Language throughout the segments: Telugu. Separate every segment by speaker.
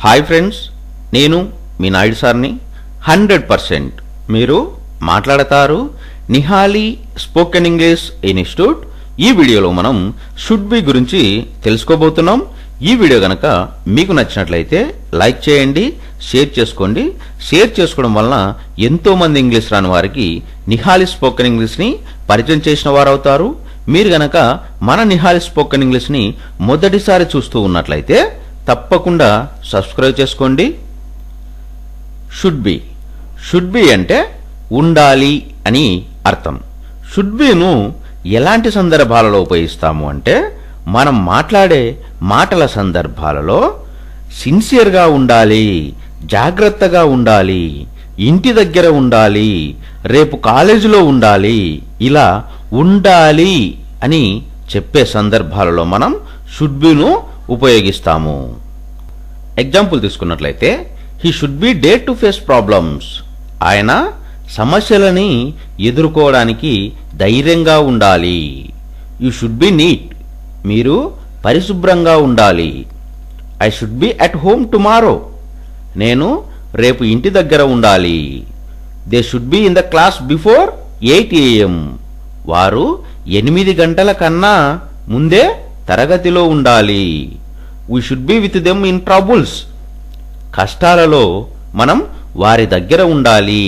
Speaker 1: హాయ్ ఫ్రెండ్స్ నేను మీ నాయుడు సార్ని హండ్రెడ్ పర్సెంట్ మీరు మాట్లాడతారు నిహాలి స్పోకెన్ ఇంగ్లీష్ ఇన్స్టిట్యూట్ ఈ వీడియోలో మనం షుడ్ బి గురించి తెలుసుకోబోతున్నాం ఈ వీడియో కనుక మీకు నచ్చినట్లయితే లైక్ చేయండి షేర్ చేసుకోండి షేర్ చేసుకోవడం వలన ఎంతో మంది ఇంగ్లీష్ రాని వారికి నిహాలి స్పోకెన్ ఇంగ్లీష్ని పరిచయం చేసిన వారు అవుతారు మీరు గనక మన నిహాలి స్పోకెన్ ఇంగ్లీష్ని మొదటిసారి చూస్తూ ఉన్నట్లయితే తప్పకుండా సబ్స్క్రైబ్ చేసుకోండి షుడ్ బి షుడ్ బి అంటే ఉండాలి అని అర్థం షుడ్ బిను ఎలాంటి సందర్భాలలో ఉపయోగిస్తాము అంటే మనం మాట్లాడే మాటల సందర్భాలలో సిన్సియర్గా ఉండాలి జాగ్రత్తగా ఉండాలి ఇంటి దగ్గర ఉండాలి రేపు కాలేజీలో ఉండాలి ఇలా ఉండాలి అని చెప్పే సందర్భాలలో మనం షుడ్ బిను ఉపయోగిస్తాము ఎగ్జాంపుల్ తీసుకున్నట్లయితే he should be dare to face problems ఆయన సమస్యలని ఎదుర్కోవడానికి ధైర్యంగా ఉండాలి యు షుడ్ బి నీట్ మీరు పరిశుభ్రంగా ఉండాలి I should be at home tomorrow నేను రేపు ఇంటి దగ్గర ఉండాలి they should be in the class before eight AM వారు ఎనిమిది గంటల కన్నా ముందే తరగతిలో ఉండాలి we should be with them in troubles కష్టాలలో మనం వారి దగ్గర ఉండాలి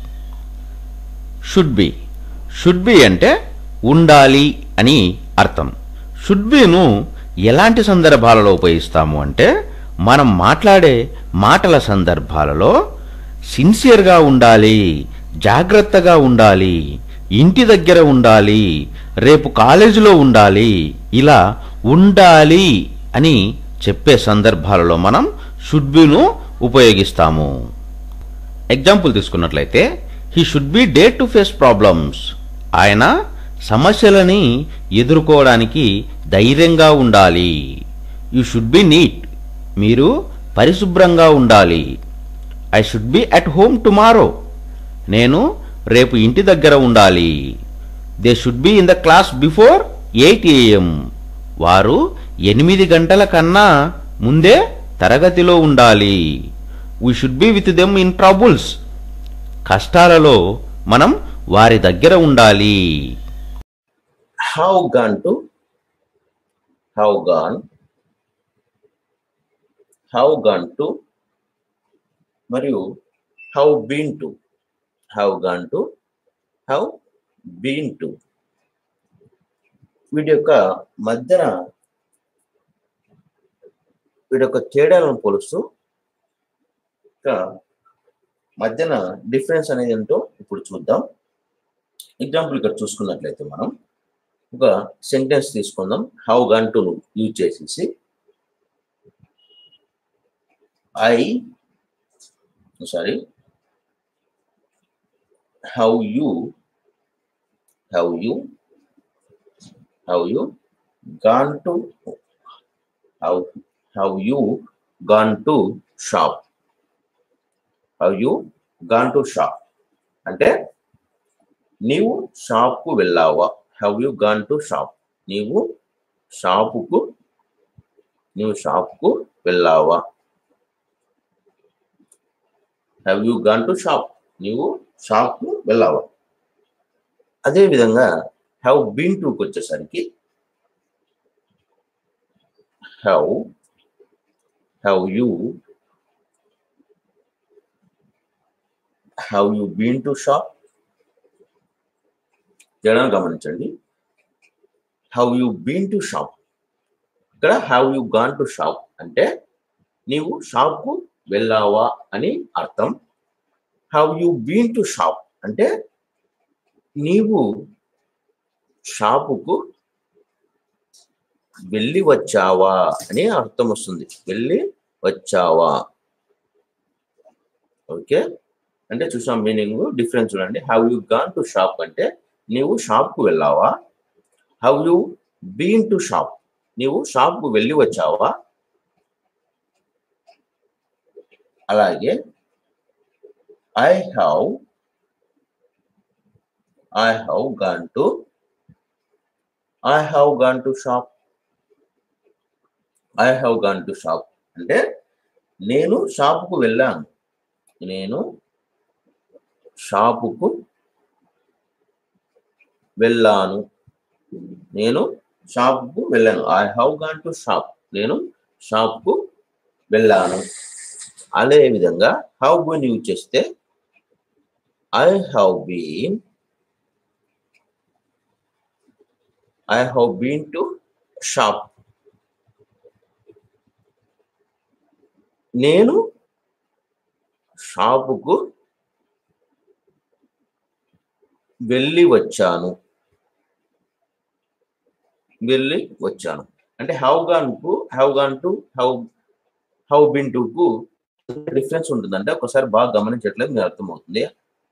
Speaker 1: షుడ్ బి షుడ్ బి అంటే ఉండాలి అని అర్థం షుడ్ బిను ఎలాంటి సందర్భాలలో ఉపయోగిస్తాము అంటే మనం మాట్లాడే మాటల సందర్భాలలో సిన్సియర్గా ఉండాలి జాగ్రత్తగా ఉండాలి ఇంటి దగ్గర ఉండాలి రేపు కాలేజీలో ఉండాలి ఇలా ఉండాలి అని చెప్పే సందర్భాలలో మనం షుడ్ బిను ఉపయోగిస్తాము ఎగ్జాంపుల్ తీసుకున్నట్లయితే he should be dare to face problems ఆయన సమస్యలని ఎదుర్కోవడానికి ధైర్యంగా ఉండాలి యు షుడ్ బి నీట్ మీరు పరిశుభ్రంగా ఉండాలి I should be at home tomorrow నేను రేపు ఇంటి దగ్గర ఉండాలి they should be in the class before eight AM వారు ఎనిమిది గంటల కన్నా ముందే తరగతిలో ఉండాలి we should be with them in troubles కష్టాలలో మనం వారి దగ్గర ఉండాలి
Speaker 2: have gone to have gone have gone to మరియు have been to have gone to have been to వీటి యొక్క మధ్యన వీటి యొక్క తేడాలను పోలుస్తూ ఇంకా మధ్యన డిఫరెన్స్ అనేది ఏంటో ఇప్పుడు చూద్దాం ఎగ్జాంపుల్ ఇక్కడ చూసుకున్నట్లయితే మనం ఒక సెంటెన్స్ తీసుకుందాం హౌ గన్ టు యూజ్ చేసేసి I sorry how you how you how you gone to how how you gone to shop how you gone to shop అంటే నీవు షాప్కు వెళ్ళావా have you gone to shop నీవు షాపుకు నీవు షాప్కు వెళ్ళావా have you gone to shop నీవు షాప్కు వెళ్ళావా అదే విధంగా హ్యావ్ బీన్ టుకి వచ్చేసరికి have have you have you been to shop తేడాను గమనించండి how you been to shop ఇక్కడ have you gone to shop అంటే నీవు షాప్కు వెళ్ళావా అని అర్థం how you been to shop అంటే నీవు షాపుకు వెళ్ళి వచ్చావా అని అర్థం వస్తుంది వెళ్ళి వచ్చావా ఓకే అంటే చూసాం మీనింగ్ డిఫరెన్స్ చూడండి have you gone to shop అంటే నీవు షాప్కు వెళ్ళావా how you been to shop నీవు షాప్కు వెళ్ళి వచ్చావా అలాగే I have I have gone to I have gone to shop I have gone to shop అంటే నేను షాపుకు వెళ్ళాను నేను షాపుకు వెళ్ళాను నేను షాప్కు వెళ్ళాను I have gone to shop నేను షాప్కు వెళ్ళాను అదే విధంగా హౌ బీన్ యూజ్ చేస్తే I have been I have been to shop నేను షాపుకు వెళ్ళి వచ్చాను వెళ్ళి వచ్చాను అంటే హౌ గాన్ కు how gone to how how been to కు డిఫరెన్స్ ఉంటుంది అంటే ఒకసారి బాగా గమనించట్లేదు మీకు అర్థమవుతుంది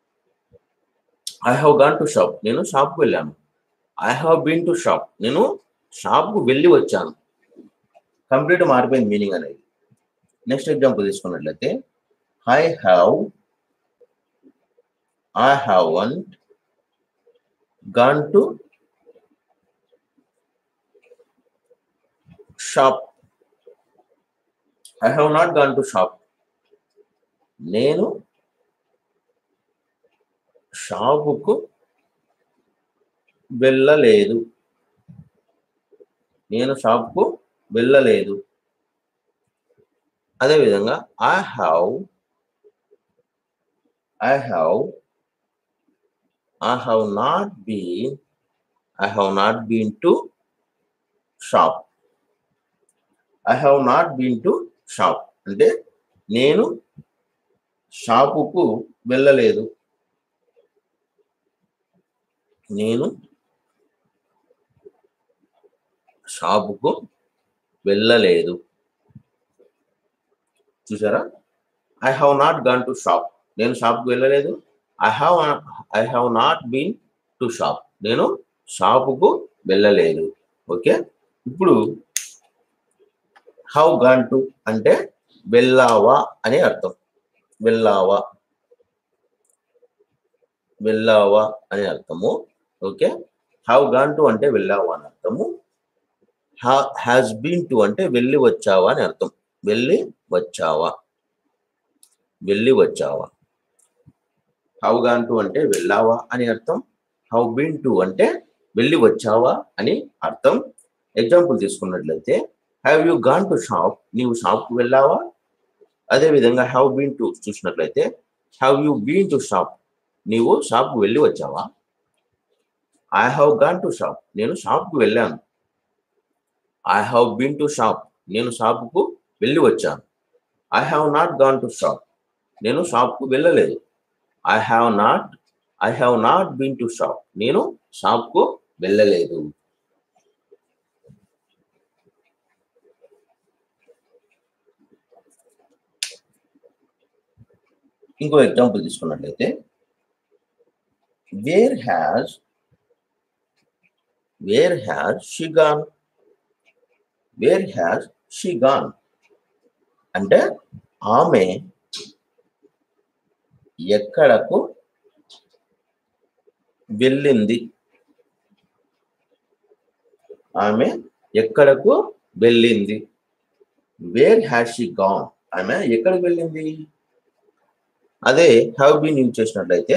Speaker 2: I have gone to shop నేను షాప్కి వెళ్ళాను I have been to shop నేను షాప్కు వెళ్ళి వచ్చాను కంప్లీట్ మారిపోయింది మీనింగ్ అనేది నెక్స్ట్ ఎగ్జాంపుల్ తీసుకున్నట్లయితే I have I have one gone to shop I have not gone to shop నేను షాపుకు వెళ్ళలేదు నేను షాప్కు వెళ్ళలేదు అదేవిధంగా I have I have I have not been I have not been to shop I have not been to shop అంటే నేను షాపుకు వెళ్ళలేదు నేను షాపుకు వెళ్ళలేదు చూసారా I have not gone to shop నేను షాప్కు వెళ్ళలేదు I have I have not been to shop నేను షాపుకు వెళ్ళలేదు ఓకే ఇప్పుడు హౌ గాన్ టు అంటే వెళ్ళావా అని అర్థం వెళ్ళావా వెళ్ళావా అని అర్థము ఓకే హౌ గాన్ టు అంటే వెళ్ళావా అని అర్థము హ్యాస్ బీన్ టు అంటే వెళ్ళి వచ్చావా అని అర్థం వెళ్ళి వచ్చావా వెళ్ళి వచ్చావా హౌ గాన్ టు అంటే వెళ్ళావా అని అర్థం హౌ బీన్ టు అంటే వెళ్ళి వచ్చావా అని అర్థం ఎగ్జాంపుల్ తీసుకున్నట్లయితే have you gone to shop నీవు షాప్కు వెళ్ళావా అదే విధంగా హ్యావ్ బీన్ టు చూసినట్లయితే have you been to shop నీవు షాప్కు వెళ్ళి వచ్చావా I have gone to shop నేను షాప్కు వెళ్ళాను I have been to shop నేను షాప్కు వెళ్ళి వచ్చాను I have not gone to shop నేను షాప్కు వెళ్ళలేదు I have not I have not been to shop నేను షాప్కు వెళ్ళలేదు ఇంకో ఎగ్జాంపుల్ తీసుకున్నట్లయితే where has wear has she gone where has she gone అంటే ఆమె ఎక్కడకు వెళ్ళింది ఆమె ఎక్కడకు వెళ్ళింది వేర్ హ్యాస్ షీ గాన్ ఆమె ఎక్కడికి వెళ్ళింది అదే హ్యావ్ బీన్ యూజ్ చేసినట్లయితే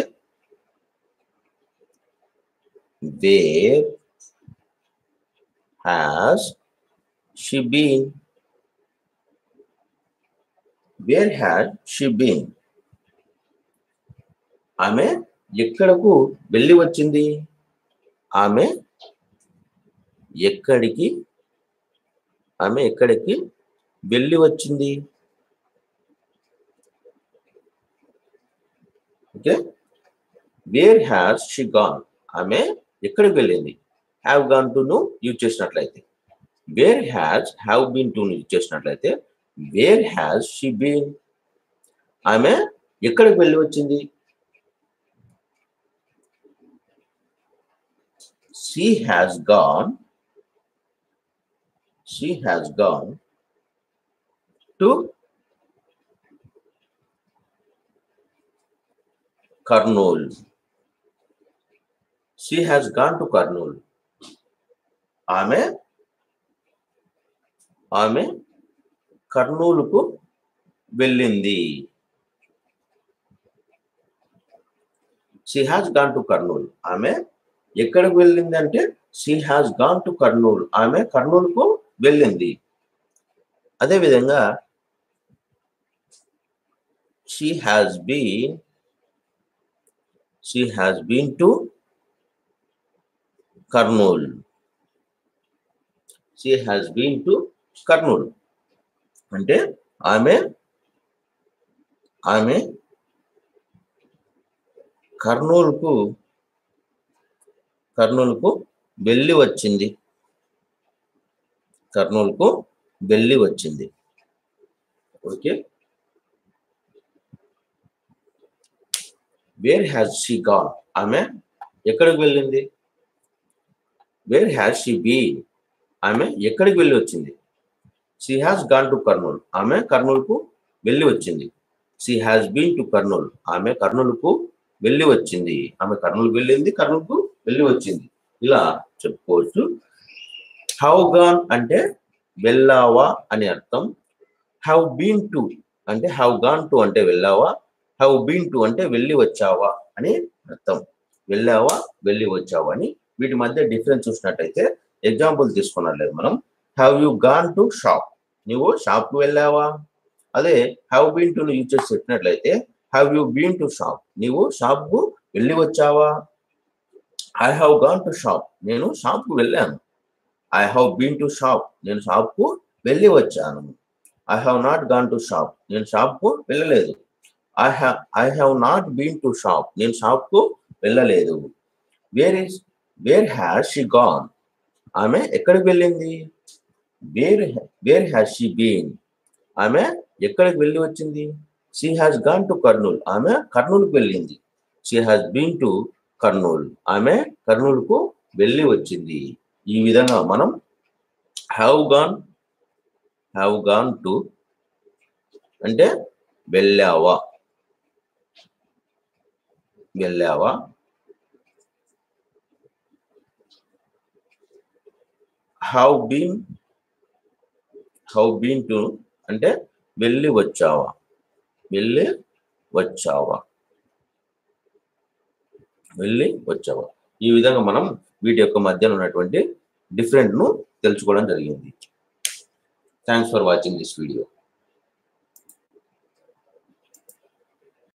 Speaker 2: where has she been where had she been ఆమె ఎక్కడకు వెళ్ళి వచ్చింది ఆమె ఎక్కడికి ఆమె ఎక్కడికి వెళ్ళి వచ్చింది okay where has she gone ఆమె ఎక్కడికి వెళ్ళింది హ్యావ్ గాన్ టు ను యూజ్ చేసినట్లయితే where has have been to use చేసినట్లయితే వేర్ హ్యాస్ షీ బీన్ ఆమె ఎక్కడికి వెళ్ళి వచ్చింది she has gone she has gone to Kurnool. She has gone to Kurnool. ఆమె ఆమె కర్నూలుకు వెళ్ళింది she has gone to Kurnool ఆమె ఎక్కడికి వెళ్ళింది అంటే she has gone to Kurnool ఆమె కర్నూలుకు వెళ్ళింది అదేవిధంగా she has been she has been to Kurnool she has been to Kurnool అంటే ఆమె ఆమె కర్నూలుకు కర్నూలుకు వెళ్ళి వచ్చింది కర్నూలుకు వెళ్ళి వచ్చింది okay where has she gone ఆమె ఎక్కడికి వెళ్ళింది వేర్ హ్యాస్ షీ బీ ఆమె ఎక్కడికి వెళ్ళి వచ్చింది she has gone to Kurnool ఆమె కర్నూలుకు వెళ్ళి వచ్చింది she has been to Kurnool ఆమె కర్నూలుకు వెళ్ళి వచ్చింది ఆమె కర్నూలుకు వెళ్ళింది కర్నూలుకు వెళ్ళి వచ్చింది ఇలా చెప్పుకోవచ్చు హౌ గాన్ అంటే వెళ్ళావా అని అర్థం హౌ బీన్ టు అంటే హౌ గాన్ టు అంటే వెళ్ళావా హౌ బీన్ టు అంటే వెళ్ళి వచ్చావా అని అర్థం వెళ్ళావా వెళ్ళి వచ్చావా అని వీటి మధ్య డిఫరెన్స్ చూసినట్టయితే ఎగ్జాంపుల్ తీసుకున్నాం లేదు మనం have you gone to shop నువ్వు షాప్కి వెళ్ళావా అదే హ్యావ్ బీన్ టు యూజ్ చేసి చెప్పినట్లయితే have you been to shop నీవు షాప్కు వెళ్ళి వచ్చావా I have gone to shop నేను షాప్కు వెళ్ళాను I have been to shop నేను షాప్కు వెళ్ళి వచ్చాను I have not gone to shop నేను షాప్కు వెళ్ళలేదు I have I have not been to shop నేను షాప్కు వెళ్ళలేదు where is where has she gone ఆమె ఎక్కడికి వెళ్ళింది where where has she been ఆమె ఎక్కడికి వెళ్ళి వచ్చింది she has gone to Kurnool ఆమె కర్నూలుకు వెళ్ళింది she has been to Kurnool ఆమె కర్నూలుకు వెళ్ళి వచ్చింది ఈ విధంగా మనం have gone have gone to అంటే వెళ్ళావా వెళ్ళావా have been how been to అంటే వెళ్ళి వచ్చావా వెళ్ళి వచ్చావా వెళ్ళి వచ్చావా ఈ విధంగా మనం వీటి యొక్క మధ్యన ఉన్నటువంటి డిఫరెంట్ ను తెలుసుకోవడం జరిగింది thanks for watching this video